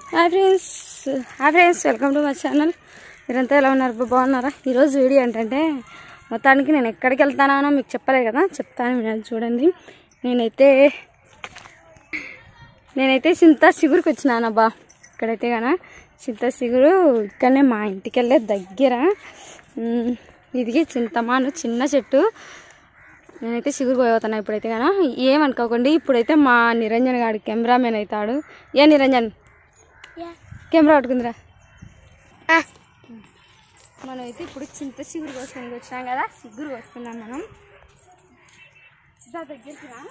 Hi friends hi friends welcome to my channel మీరంతా ఎలా ఉన్నారు బా- బాగున్నారా ఈరోజు వీడియో ఏంటంటే మొత్తానికి నేను ఎక్కడికి వెళ్తానో మీకు చెప్పలే కదా చెప్తాను మీరు చూడండి నేనైతే నేనైతే చింత సిగురికి వచ్చినానబ్బా ఇక్కడైతే కదా చింత సిగురు ఇక్కడనే మా ఇంటికి వెళ్ళే దగ్గర ఉమ్, ఇది చింతమాను చిన్న చెట్టు నేనైతే సిగురు పోతున్నా ఇప్పుడైతే కదా ఏమనుకోకండి ఇప్పుడైతే మా నిరంజన్ గాడు కెమెరామెన్ అవుతాడు ఏ నిరంజన్ కెమెరా పట్టుకుందిరా మనం అయితే ఇప్పుడు చింత సిగురు కోసుకొని వచ్చినాం కదా సిగురు వస్తున్నాం మనం దా దగ్గరికి రా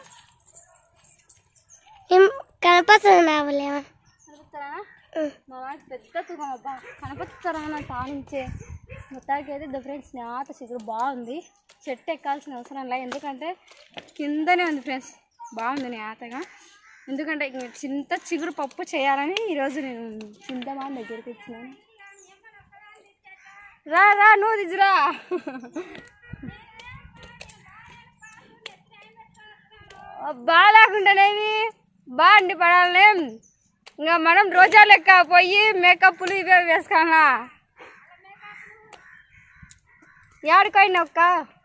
ఏం కనపడుతుంది నావలేమా కనపడతారా మా వాడికి పెద్ద తూకం అబ్బా కనపడతారా నా తానించే మొత్తానికి అయితే ద ఫ్రెండ్స్ నేత సిగురు బాగుంది చెట్టు ఎక్కాల్సిన అవసరం లేదు ఎందుకంటే కిందనే ఉంది ఫ్రెండ్స్ బాగుంది నేతగా ఎందుకంటే ఇంక చింత చిగురు పప్పు చేయాలని ఈరోజు నేను చింతమాన్ దగ్గరికి వచ్చినాను రా రా నువ్వు దిజురా బాగాలేకుండానేవి బాగుండి పడాలనేం ఇంకా మనం రోజా లెక్క పోయి మేకప్లు ఇవే వేసుకోవాలా ఏడుకోండి ఒక్క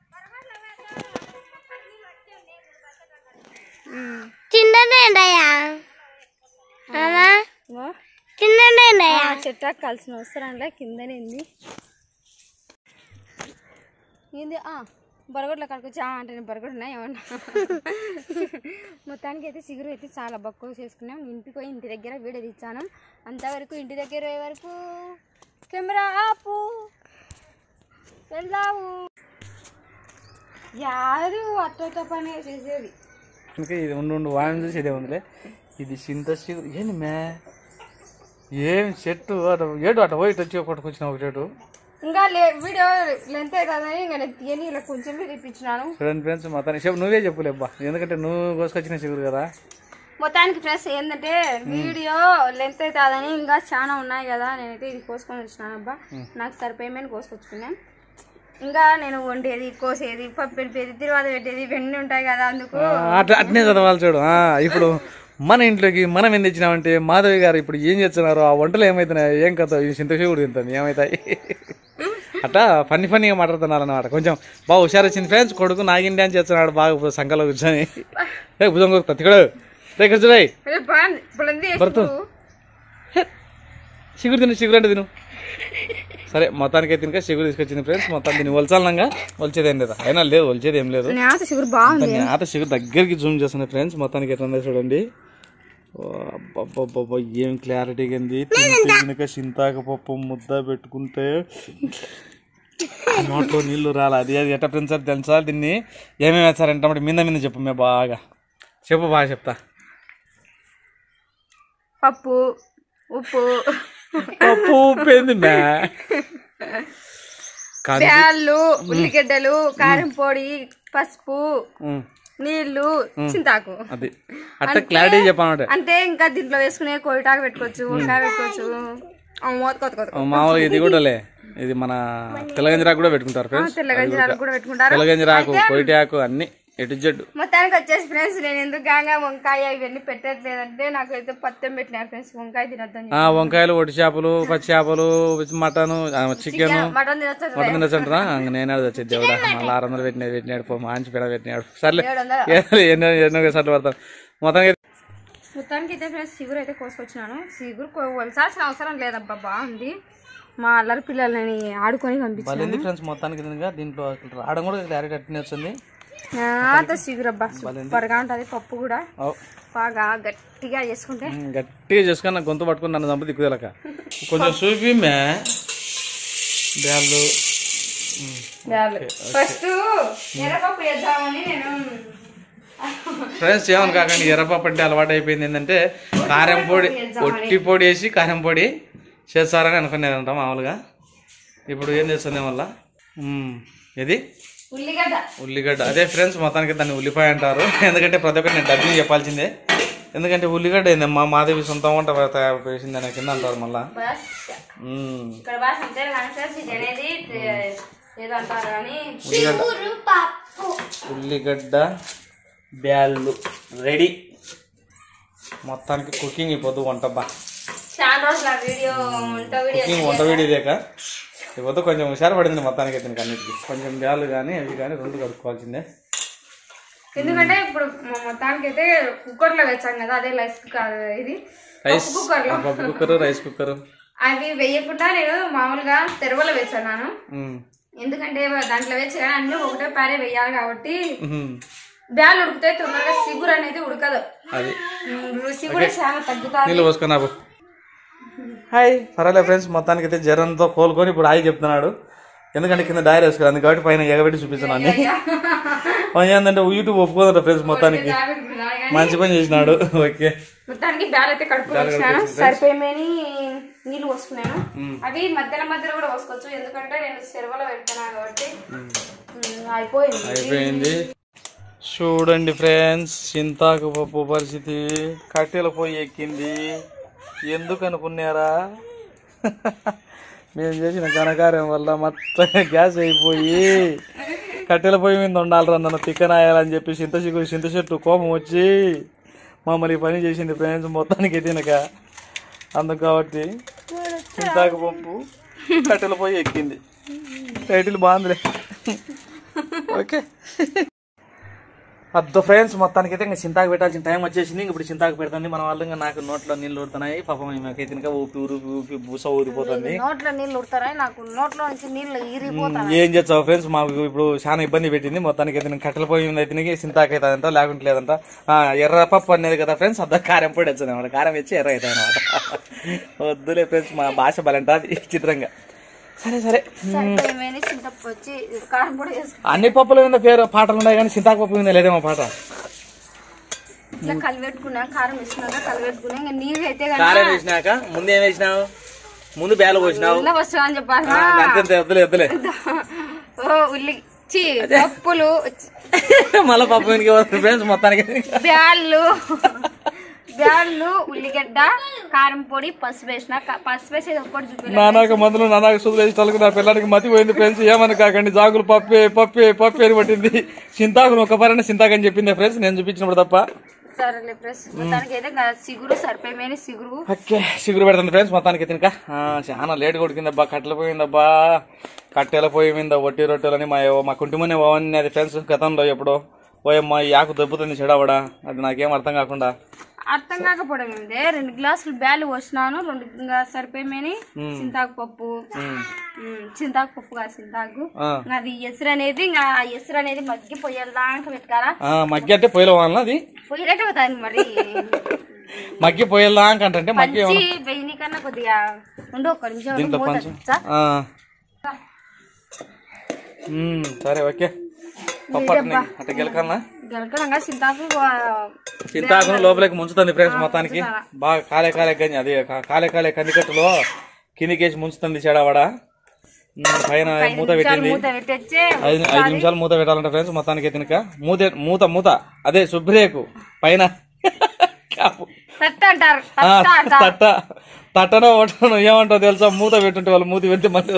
చిన్నదే ఉండయా అమ్మా ఇంగో, చిన్నదే ఉండయా ఆ చెట్టు ఎక్కాల్సిన అవసరం లే కిందనే ఉంది ఏంది ఆ, బరగొడ్ల కడుకొచ్చి ఆ అంటే నేను బరగొడ్డు ఉన్నాయి ఏమన్నా మొత్తానికి అయితే సిగురు అయితే చాలా బక్కువ చేసుకున్నాం ఇంటికి పోయి ఇంటి దగ్గర వీడియో తెచ్చాను అంతవరకు ఇంటి దగ్గర పోయే వరకు కెమెరా ఆపు వెళ్దాము యారు అట్టొట్ట పని చేసేది ఇంకా ఇది ఉండు ఉండు వాడిని చూసి ఇదే ఉందిలే ఇది చింత చిగురు ఏంది మే ఏం చెట్టు అటు ఏడు అటు పోయి ఇటు వచ్చి పట్టుకొచ్చిన ఒక చెట్టు ఇంకా లే వీడియో లెంత్ అవుతుందని ఇంకా నేను తీయని ఇలా కొంచెం తెప్పించినాను చూడండి ఫ్రెండ్స్ మొత్తాన్ని చెప్పు నువ్వే చెప్పులే అబ్బా ఎందుకంటే నువ్వు కోసుకొచ్చిన చిగురు కదా మొత్తానికి ఫ్రెండ్స్ ఏంటంటే వీడియో లెంత్ అవుతుందని ఇంకా చాలా ఉన్నాయి కదా నేనైతే ఇది కోసుకొని వచ్చినాను అబ్బా నాకు సరిపోయేమని కోసుకొచ్చుకున్నాను ఇంకా నేను వండేది కోసేది పప్పు పెట్టేది తిరువాత పెట్టేది ఇవన్నీ ఉంటాయి కదా అందుకు ఆ, అట్లా అట్నే చదవాలి చూడు ఆ, ఇప్పుడు మన ఇంట్లోకి మనం ఏం తెచ్చినామంటే మాధవి గారు ఇప్పుడు ఏం చేస్తున్నారు ఆ వంటలు ఏమవుతున్నాయి ఏం కథ ఈ చింత చిగురు తింటుంది ఏమవుతాయి అట్లా ఫన్నీ ఫన్నీగా మాట్లాడుతున్నారు అనమాట కొంచెం బాగా హుషారు వచ్చింది ఫ్రెండ్స్ కొడుకు నాగిన్ డ్యాన్స్ చేస్తున్నాడు బాగా సంఖలో కూర్చొని రే భుజం తత్తికడు రే కూర్చోరాయి అరే బాగుంది ఇప్పుడు ఉంది భర్త చిగురు తిను చిగురు అంటే తిను సరే మొత్తానికి అయితే ఇంకా చిగురు తీసుకొచ్చింది ఫ్రెండ్స్ మొత్తం దీన్ని ఒలచాలనంగా ఒలిచేది ఏం లేదా అయినా లేదు ఒలిచేది ఏం లేదు నేత చిగురు బాగుంది ఆట చిగురు దగ్గరికి జూమ్ చేస్తుంది ఫ్రెండ్స్ మొత్తానికి ఎట్లా ఉందో చూడండి ఓ, అబ్బబ్బబ్బబ్బ, ఏం క్లారిటీగా ఉంది తింటే కనుక చింతాక పప్పు ముద్ద పెట్టుకుంటే నోట్లో నీళ్లు రాలి అది అది ఎట్లా ఫ్రెండ్స్ అది తెలుసా దీన్ని ఏమేమి వేస్తారంటే మరి మీద మీద చెప్పు మేము బాగా చెప్పు బాగా చెప్తా పప్పు ఉప్పు పప్పు ఉప్పేంది మ్యా కాదు బ్యాళ్ళు ఉల్లిగడ్డలు కారం పొడి పసుపు ఉమ్, నీళ్లు చింతాకు అది అట్లా క్లారిటీ చెప్పాలంటే అంటే ఇంకా దీంట్లో వేసుకునే కోయిటాకు పెట్టుకోవచ్చు వంకాయ పెట్టుకోవచ్చు ఆ, మూత కొత్త కొత్త మామూలుగా ఇది కూడా ఇది మన తెల్లగంజరాకు కూడా పెట్టుకుంటారు ఫ్రెండ్స్ తెల్లగంజరాలు కూడా పెట్టుకుంటారు తెల్లగంజరాకు కొయిటి ఆకు అన్ని ఎటు జడ్డు మొత్తానికి వచ్చేసి ఫ్రెండ్స్ నేను ఎందుకు గాంగా వంకాయ ఇవన్నీ పెట్టట్లేదంటే నాకు అయితే పత్యం పెట్టినారు ఫ్రెండ్స్ వంకాయ తినొద్దని ఆ వంకాయలు ఒట్టి చేపలు పచ్చి చేపలు మటన్ చికెన్ మటన్ తినొచ్చు మటన్ తినచ్చంటారా నేను వచ్చేది దేవుడా మళ్ళీ ఆరు వందలు పెట్టినాడు పెట్టినాడు పో మాంచి పెడ పెట్టినాడు సర్లే ఏడు వందలు ఎన్నో ఎన్నో సార్లు పడతాను మొత్తానికి మొత్తానికి అయితే ఫ్రెండ్స్ సిగురు అయితే కోసుకొచ్చినాను సిగురు కో- వలసాల్సిన అవసరం లేదబ్బా బాగుంది మా అల్లరి పిల్లలని ఆడుకొని పంపించాను బలింది ఫ్రెండ్స్ మొత్తానికి తినగా దీంట్లో రావడం కూడా క్లారిటీ అట్నే వచ్చింది నాత సిగురు అబ్బా సూపర్గా ఉంటుంది పప్పు కూడా ఓ, బాగా గట్టిగా చేసుకుంటే ఉమ్, గట్టిగా చేసుకొని నాకు గొంతు పట్టుకుని నన్ను చంపు దిక్కుదలక కొంచెం చూపి మే బ్యాళ్ళు ఫస్ట్ ఎర్రపప్పు వేద్దామని నేను ఫ్రెండ్స్ ఏమని కాకండి ఎర్రపప్పు అంటే అలవాటు అయిపోయింది ఏంటంటే కారం పొడి ఒట్టి పొడి వేసి కారం పొడి చేస్తారని అనుకునేదంట మామూలుగా ఇప్పుడు ఏం చేస్తుంది మళ్ళా ఉమ్, ఇది ఉల్లిగడ్డ ఉల్లిగడ్డ అదే ఫ్రెండ్స్ మొత్తానికి దాన్ని ఉల్లిపాయ అంటారు ఎందుకంటే ప్రతి ఒక్కటి నేను డబ్బింగ్ చెప్పాల్సిందే ఎందుకంటే ఉల్లిగడ్డ ఏందమ్మా మాదేవి సొంత వంట తయారు చేసింది అనే కింద అంటారు మళ్ళా బస్ ఉమ్, ఇక్కడ బాగా అంటారు కానీ ఫ్రెండ్స్ ఇది అనేది ఏదో అంటారు కానీ పప్పు ఉల్లిగడ్డ బ్యాళ్ళు రెడీ మొత్తానికి కుకింగ్ అయిపోద్దు వంట బా చాలా రోజులు ఆ వీడియో వంట వీడియో కుకింగ్ వంట వీడియో లేక ఇకపోతే కొంచెం హుషారు పడింది మొత్తానికి అయితే అన్నిటికీ కొంచెం బ్యాలు కానీ అవి కానీ రెండు కడుక్కోవాల్సిందే ఎందుకంటే ఇప్పుడు మా మొత్తానికి అయితే కుక్కర్ లో వేసాం కదా అదే రైస్ కుక్కర్ ఇది రైస్ కుక్కర్ లో పప్పు కుక్కర్ రైస్ కుక్కర్ అవి వేయకుండా నేను మామూలుగా తెరవలో వేసాను ఎందుకంటే దాంట్లో వేసి కానీ అన్ని ఒకటే పారే వేయాలి కాబట్టి బ్యాలు ఉడికితే తొందరగా సిగురు అనేది ఉడకదు అది ఉమ్, సిగురు చాలా తగ్గుతుంది నీళ్ళు పోసుకున్నావు హాయ్ పర్వాలే ఫ్రెండ్స్ మొత్తానికి అయితే జ్వరంతో కోలుకొని ఇప్పుడు హాయ్ చెప్తున్నాడు ఎందుకంటే కింద డైరీ వేసుకున్నాను కాబట్టి పైన ఎగబెట్టి చూపిస్తున్నాను అన్ని ఏంటంటే యూట్యూబ్ ఒప్పుకోదట ఫ్రెండ్స్ మొత్తానికి మంచి పని చేసినాడు ఓకే మొత్తానికి బ్యాల్ అయితే కడుపుకొని వచ్చాను సరిపోయేమని నీళ్ళు పోసుకున్నాను అవి మధ్యలో మధ్యలో కూడా పోసుకోవచ్చు ఎందుకంటే నేను సెరవలో పెడుతున్నాను కాబట్టి ఉమ్, అయిపోయింది అయిపోయింది చూడండి ఫ్రెండ్స్ చింతాకు పప్పు పరిస్థితి కట్టెల పొయ్యి ఎక్కింది ఎందుకు అనుకున్నారా మేము చేసిన ఘనకార్యం వల్ల మొత్తం గ్యాస్ అయిపోయి కట్టెల పొయ్యి మీద ఉండాలిరా నన్ను తిక్కనాయాలని చెప్పి చింత చిగురు చింత చెట్టు కోపం వచ్చి మమ్మల్ని ఈ పని చేసింది ఫ్రెండ్స్ మొత్తానికి తినక అందుకు కాబట్టి చింతాకు పప్పు కట్టెల పొయ్యి ఎక్కింది టైటిల్ బాగుందిలే ఓకే అద్దు ఫ్రెండ్స్ మొత్తానికి అయితే ఇంకా చింతాకు పెట్టాల్సిన టైం వచ్చేసింది ఇంక ఇప్పుడు చింతాకు పెడుతుంది మన వాళ్ళు ఇంకా నాకు నోట్లో నీళ్ళు ఊడుతున్నాయి పాపం మాకైతే ఇంకా ఊపి ఊపి ఊపి బూస ఊరిపోతుంది నోట్లో నీళ్ళు ఉడతారా నాకు నోట్లో నుంచి నీళ్ళు ఇరిగిపోతాయి ఏం చేస్తావు ఫ్రెండ్స్ మాకు ఇప్పుడు చాలా ఇబ్బంది పెట్టింది మొత్తానికి అయితే నేను కట్టెల పోయి అయితే నీకు చింతాకు అవుతుందంట లేకుంటే లేదంట ఆ, ఎర్ర పప్పు అనేది కదా ఫ్రెండ్స్ అద్ద కారం పొడి వచ్చింది అనమాట కారం వచ్చి ఎర్ర అవుతాయి అనమాట వద్దులే ఫ్రెండ్స్ మా భాష బలంటది చిత్రంగా సరే సరే సరిపోయేమని చింతప్పు వచ్చి కారం కూడా వేసుకుని అన్ని పప్పుల మీద పేరు పాటలు ఉన్నాయి కానీ చింతాకు పప్పు మీద లేదేమో పాట ఇట్లా కలిపెట్టుకున్నా కారం వేసుకున్నాక కలిపెట్టుకున్నా ఇంకా నీళ్ళు అయితే కారం వేసినాక ముందు ఏం వేసినావు ముందు బేల పోసినావు కన్నా వస్తా అని చెప్పాలి ఆ, అంతే వద్దులే వద్దులే ఓ ఉల్లి చి పప్పులు మళ్ళీ పప్పు వెనక్కి వస్తుంది ఫ్రెండ్స్ మొత్తానికి బ్యాళ్ళు బ్యాళ్ళు ఉల్లిగడ్డ కారం పొడి పసుపు వేసిన క- పసుపు వేసేది ఒక్కటి చూపించలేదు నానాక మందులు నానాక సుదులు వేసి తలకు నా పిల్లడికి మతి పోయింది ఫ్రెండ్స్ ఏమని కాకండి జాగులు పప్పే పప్పే పప్పే అని పట్టింది చింతాకును ఒక పరైన చింతాకు అని చెప్పింది ఫ్రెండ్స్ నేను చూపించినప్పుడు తప్ప సరేలే ప్రెస్ మొత్తానికి అయితే ఇంకా సిగురు సరిపోయేమని సిగురు ఓకే సిగురు పెడుతుంది ఫ్రెండ్స్ మొత్తానికి తినక చాలా లేట్ కొడుకుందబ్బా కట్టెలు పోయిందబ్బా కట్టెల పోయి మీద వట్టి రొట్టెలని మా మా కుంటుమనే బాగుంది అది ఫ్రెండ్స్ గతంలో ఎప్పుడో ఓయమ్మ ఈ ఆకు దెబ్బతుంది చెడవడా అది నాకేం అర్థం కాకుండా అర్థం కాకపోవడం ఏంటి రెండు గ్లాసులు బ్యాలు పోసినాను రెండు ఇంకా సరిపోయేమని చింతాకు పప్పు ఉమ్, చింతాకు పప్పు కాదు చింతాకు ఆ. ఇంకా అది ఎసురు అనేది ఇంకా ఆ ఎసురు అనేది మగ్గి పొయ్యేదాకా పెట్టుకారా ఆ, మగ్గి అంటే పొయ్యిలో వాళ్ళ అది పొయ్యేటట్టు అవుతుంది మరి మగ్గి పొయ్యిల్దాక అంటే మగ్గి పంచి వెయ్యి కన్నా కొద్దిగా ఉండు ఒక్క నిమిషం దీంట్లో మూత పంచు తెచ్చా? ఆ. మ్మ్, సరే ఓకే పప్పు అట్నే అట్ట గెలకన్నా గెలకడంగా చింతాకు ఆ, చింతాకును లోపలికి ముంచుతుంది ఫ్రెండ్స్ మొత్తానికి బాగా కాలే కాలే గంజి అది కా- కాలే కాలే కందికట్టులో కిందికేసి ముంచుతుంది చెడవడ మ్మ్, పైన మూత పెట్టింది మూత పెట్టేచ్చే ఐదు ఐదు నిమిషాలు మూత పెట్టాలంట ఫ్రెండ్స్ మొత్తానికి తినక మూత మూత మూత అదే శుభ్రేకు పైన క్యాపు. తట్ట అంటారు ఆ, తట్ట అంటారు తట్ట తట్టనో ఒట్టనో ఏమంటావు తెలుసా మూత పెట్టుంటే వాళ్ళు మూతి పెడితే మళ్ళీ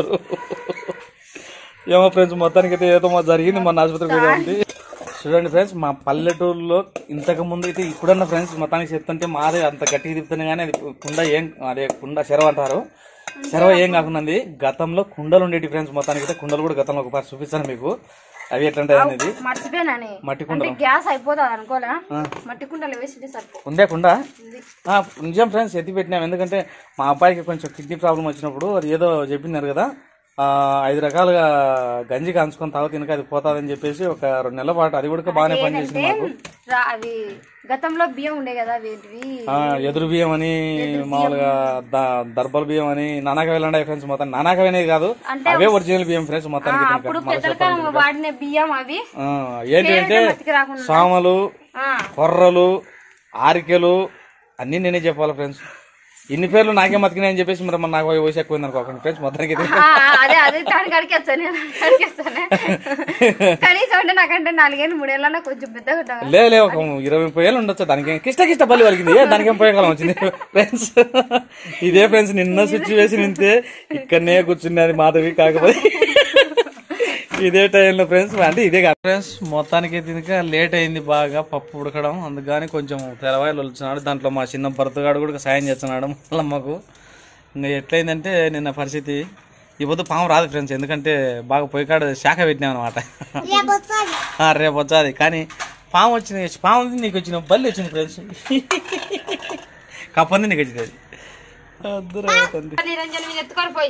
ఏమో ఫ్రెండ్స్ మొత్తానికి అయితే ఏదో మా జరిగింది మన ఆసుపత్రి మీద ఉంది చూడండి ఫ్రెండ్స్ మా పల్లెటూరులో ఇంతకు ముందు అయితే ఇప్పుడన్న ఫ్రెండ్స్ మొత్తానికి చెప్తుంటే మాదే అంత గట్టిగా తిప్పుతుంది కానీ అది కుండ ఏం అదే కుండ చెరవ అంటారు చెరవ ఏం కాకుండా గతంలో కుండలు ఉండేటి ఫ్రెండ్స్ మొత్తానికి అయితే కుండలు కూడా గతంలో ఒకసారి చూపిస్తాను మీకు అవి ఎట్లుంటాయి అనేది మర్చిపోయినాని మట్టి అంటే కుండలు గ్యాస్ అయిపోతుంది అనుకోలే మట్టి కుండలు వేసి సరిపో ఉందే కుండా ఆ, నిజం ఫ్రెండ్స్ ఎత్తి పెట్టినాం ఎందుకంటే మా అబ్బాయికి కొంచెం కిడ్నీ ప్రాబ్లం వచ్చినప్పుడు అది ఏదో చెప్పినారు కదా ఆ, ఐదు రకాలుగా గంజి కాంచుకొని తాగు తినక అది పోతాదని చెప్పేసి ఒక రెండు నెలల పాటు అది కూడా బాగానే పనిచేసింది మాకు రా- అవి గతంలో బియ్యం ఉండే కదా వేటివి ఆ, ఎదురు బియ్యం అని మామూలుగా ద- దర్బల బియ్యం అని నానాకవేలు ఉన్నాయి ఫ్రెండ్స్ మొత్తం నానాకవేనేది కాదు అవే ఒరిజినల్ బియ్యం ఫ్రెండ్స్ మొత్తానికి తినక. అప్పుడు పెద్దల కాలం వాడిన బియ్యం అవి ఆ, ఏంటి అంటే మతికి రాకుండా సామలు ఆ, కొర్రలు ఆరికెలు అన్ని నేనే చెప్పాలి ఫ్రెండ్స్ ఇన్ని పేర్లు నాకే మతికినాయి అని చెప్పేసి మరి మన నాకు వయసు ఎక్కువ అనుకోకండి ఫ్రెండ్స్ మొత్తానికి ఇది. ఆ, అదే అదే దానికి అడిగేస్తాను అడిగేస్తాను కనీసం అంటే నాకంటే నాలుగేళ్ళు మూడేళ్ళన్నా కొంచెం పెద్దగా ఉంటాను లే లే ఒక ఇరవై ముప్పై ఏళ్ళు ఉండొచ్చు దానికి ఏం- కిష్ట కిష్ట బల్లి వలిగింది ఏ దానికి ఏం పోయేకాలం వచ్చింది ఫ్రెండ్స్ ఇదే ఫ్రెండ్స్ నిన్న సిచ్యువేషన్ ఇంతే ఇక్కడనే కూర్చున్నది మాధవి కాకపోతే ఇదే టైంలో ఫ్రెండ్స్ అంటే ఇదే కాదు ఫ్రెండ్స్ మొత్తానికి తినక లేట్ అయింది బాగా పప్పు ఉడకడం అందుకని కొంచెం తెరవాయిలు వచ్చినాడు దాంట్లో మా చిన్న భర్తగాడు కూడా సాయం చేస్తున్నాడు మళ్ళమ్మకు ఇంకా ఎట్లయిందంటే నిన్న పరిస్థితి ఈ పొద్దు పాము రాదు ఫ్రెండ్స్ ఎందుకంటే బాగా పొయ్యికాడ శాఖ పెట్టినాం అనమాట రేపు వచ్చాది కానీ పాము వచ్చింది పాము ఉంది నీకు వచ్చిన బల్లి వచ్చింది ఫ్రెండ్స్ కప్పంది నీకు వచ్చింది అది అద్దరా తండ్రి. నిరంజన్ మీద ఎత్తుకొని పోయి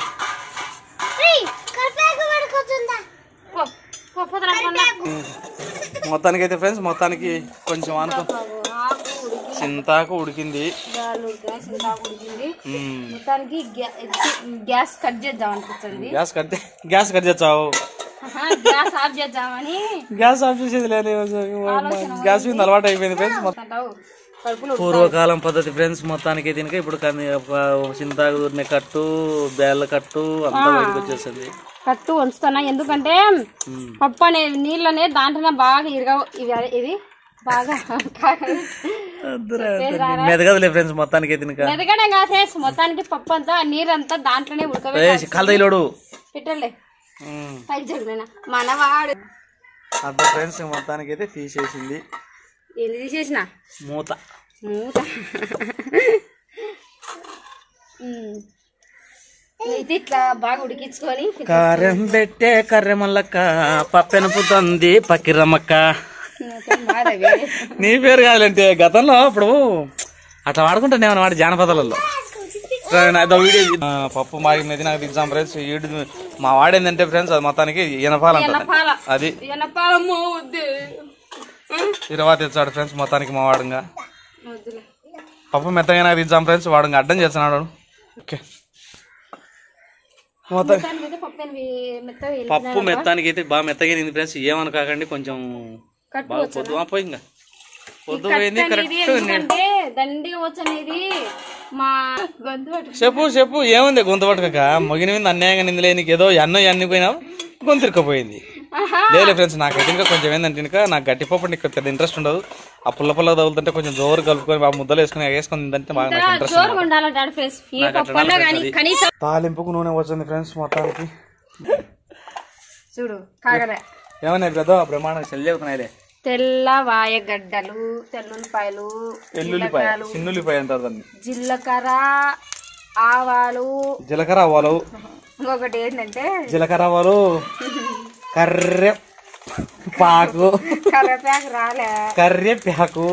కరివేపాకు పడుకోతుందా పో పో పోతున్నా పోతున్నా. మొత్తానికి అయితే ఫ్రెండ్స్ మొత్తానికి కొంచెం అనుకో ఆకు ఉడికి చింతాకు ఉడికింది దాలు గ్యాస్ ఇంత ఉడికింది మ్మ్. మొత్తానికి గ్యా- ఇది గ్యాస్ కట్ చేద్దాం అనిపిస్తుంది గ్యాస్ కట్ గ్యాస్ కట్ చేస్తావు ఆహా, గ్యాస్ ఆఫ్ చేద్దామని గ్యాస్ ఆఫ్ చేసేది లేదు గ్యాస్ మీద అలవాటు అయిపోయింది ఫ్రెండ్స్ అంటావు కడుపులో పూర్వకాలం పద్ధతి ఫ్రెండ్స్ మొత్తానికి తినక ఇప్పుడు కానీ ఒక చింతాకు దూరిన కట్టు బేళ్ళ కట్టు అంతా బయటకు వచ్చేస్తుంది కట్టు ఉంచుతున్నా ఎందుకంటే పప్పు అనే నీళ్ళనే దాంట్లోనే బాగా ఇరగ ఇవి ఇవి బాగా మెదగదులే ఫ్రెండ్స్ మొత్తానికి తినక ఎదగడం కాదు ఫ్రెండ్స్ మొత్తానికి పప్పు అంతా నీరంతా దాంట్లోనే ఉడకవే కలదైలోడు పెట్టలే పైకి జరుగుతున్నా మనవాడు అంత ఫ్రెండ్స్ మొత్తానికి అయితే తీసేసింది ఏంది తీసేసిన మూత మూత ఉమ్. అయితే ఇట్లా బాగా ఉడికించుకొని కారం పెట్టే కర్రె మల్లక్క పప్పెనుపుతుంది పక్కిరమ్మక్క మాదవి నీ పేరు కాదులంటే గతంలో ఇప్పుడు అట్లా వాడుకుంటాను ఏమన్నా వాడి జానపదాలలో అదో వీడియో ఆ, పప్పు మాగినది నాకు ఎగ్జామ్ ఫ్రెండ్స్ ఈడు మా వాడేందంటే ఫ్రెండ్స్ అది మొత్తానికి ఎనపాలంట పాల అది ఎనపాలమ్మ వద్దు ఇరవై తెచ్చాడు ఫ్రెండ్స్ మొత్తానికి మా వాడుగా వద్దులే పప్పు మెత్తగా నాకు ఎగ్జామ్ ఫ్రెండ్స్ వాడుగా అడ్డం చేస్తున్నాడు ఓకే మొత్తం దానికి అయితే పప్పు ఎనిమిది మెత్తగా వేయాలి. పప్పు మెత్తానికి అయితే బాగా మెత్తగా నింది ఫ్రెండ్స్ ఏమనుకోకండి కొంచెం కట్టు బాగా పొద్దు ఆ, పోయి ఇంకా పొద్దు పోయింది ఇది కరెక్ట్ ఎందుకంటే దండిగా వచ్చనేది మా గొంతు పట్టు చెప్పు చెప్పు ఏముంది గొంతు పట్టుకక మొగిన మీద అన్యాయంగా నిందలే నీకు ఏదో ఎన్నో ఎన్ని పోయినావు గొంతు ఇరుక్కుపోయింది లేదు ఫ్రెండ్స్ నాకైతే ఇంకా కొంచెం ఏంటంటే ఇంకా నాకు గట్టి పప్పు నీకు పెద్ద ఇంట్రెస్ట్ ఉండదు ఆ పుల్ల పుల్ల తగులుతుంటే కొంచెం జోరు కలుపుకొని బాగా ముద్దలు వేసుకొని వేసుకొని తింటే బాగా నాకు ఇంట్రెస్ట్ జోరుగా ఉండాలంటాడు ఫ్రెండ్స్ ఏ పప్పు అన్నా కానీ కనీసం తాలింపుకు నూనె వచ్చింది ఫ్రెండ్స్ మొత్తానికి చూడు కాగర ఏమన్నా పెద్ద బ్రహ్మాండం చెల్లి అవుతున్నాయిలే తెల్ల వాయగడ్డలు తెల్లుల్లిపాయలు ఎల్లుల్లిపాయ చిన్నుల్లిపాయ అంటారు దాన్ని జీలకర్ర ఆవాలు జీలకర్ర ఆవాలు ఇంకొకటి ఏంటంటే జీలకర్ర ఆవాలు కర్రె పాకు కరివేపాకు రాలే కర్రె పాకు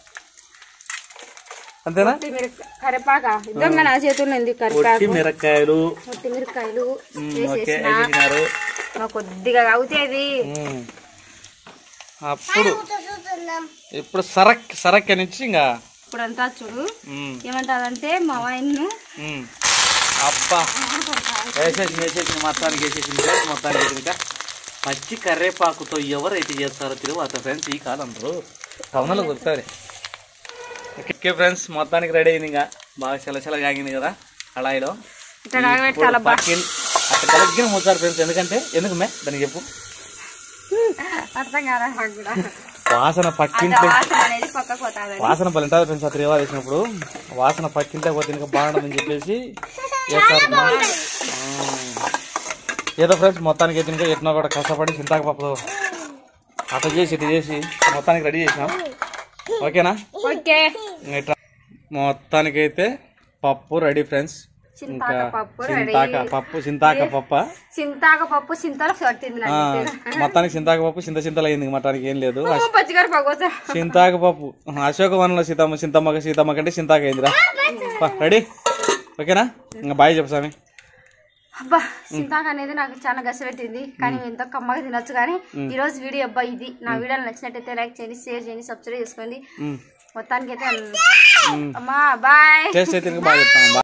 అంతేనా మిరప- కరివేపాక ఇద్దాం నా చేతుల్లో ఉంది కరివేపాకు పొట్టి మిరక్కాయలు మొట్టి మిరపకాయలు మ్, ఓకే వేసేసిన వేసినారు నాకు కొద్దిగా అవుతుంది మ్. అప్పుడు ఇప్పుడు సరక్ సరక్ నుంచి ఇంకా ఇప్పుడంతా చూడు మ్, ఏమంటారంటే మా వాయిన్ను మ్. అబ్బా వేసేసి వేసేసి మొత్తానికి వేసేసింది ఫ్రెండ్స్ మొత్తానికి ఇంకా పచ్చి కర్రేపాకుతో ఎవరైతే చేస్తారో తిరువాత ఫ్రెండ్స్ ఈ కాలంలో కవనలు దొరుకుతారు ఓకే ఫ్రెండ్స్ మొత్తానికి రెడీ అయింది ఇంకా బాగా చల్లచల్లగా కాగింది కదా కళాయిలో ఇట్లా కాగబెట్టాల బా పక్కిన్ అక్కడ కలిగిన మూసారు ఫ్రెండ్స్ ఎందుకంటే ఎందుకు మే దానికి చెప్పు అర్థం కాదా నాకు కూడా వాసన పక్కింట్లో వాసన అనేది పక్కకు పోతుంది వాసన పలింటారు ఫ్రెండ్స్ ఆ త్రీవా వేసినప్పుడు వాసన పక్కింటే పోతే ఇంకా బాగుంటుందని చెప్పేసి చేస్తారు ఆ. ఏదో ఫ్రెండ్స్ మొత్తానికి అయితే ఇంకా ఎట్నో కూడా కష్టపడి చింతాక పప్పు అట్లా చేసి ఇట్లా చేసి మొత్తానికి రెడీ చేసినాం ఓకేనా ఓకే ఇంకా ఇట్లా మొత్తానికి అయితే పప్పు రెడీ ఫ్రెండ్స్ ఇంకా చింతాక పప్పు చింతాక పప్పు చింతాక పప్ప చింతాక పప్పు చింతలు పట్టింది ఆ, మొత్తానికి చింతాక పప్పు చింత చింతలు అయింది మొత్తానికి ఏం లేదు నాకు పచ్చిగారు పగోతా చింతాక పప్పు అశోక వనంలో సీతమ్మ చింతమ్మక సీతమ్మ కంటే చింతాక అయిందిరా పా, రెడీ ఓకేనా ఇంకా బాయ్ చెప్పు స్వామి అబ్బా చింతాక అనేది నాకు చాలా గస పెట్టింది కానీ ఎంతో కమ్మగా తినొచ్చు కానీ ఈ రోజు వీడియో అబ్బా ఇది నా వీడియో నచ్చినట్టయితే లైక్ చేయండి షేర్ చేయండి సబ్స్క్రైబ్ చేసుకోండి ఉమ్. మొత్తానికి అయితే అమ్మా బాయ్ టేస్ట్ అయితే ఇంకా బాగా చెప్తాను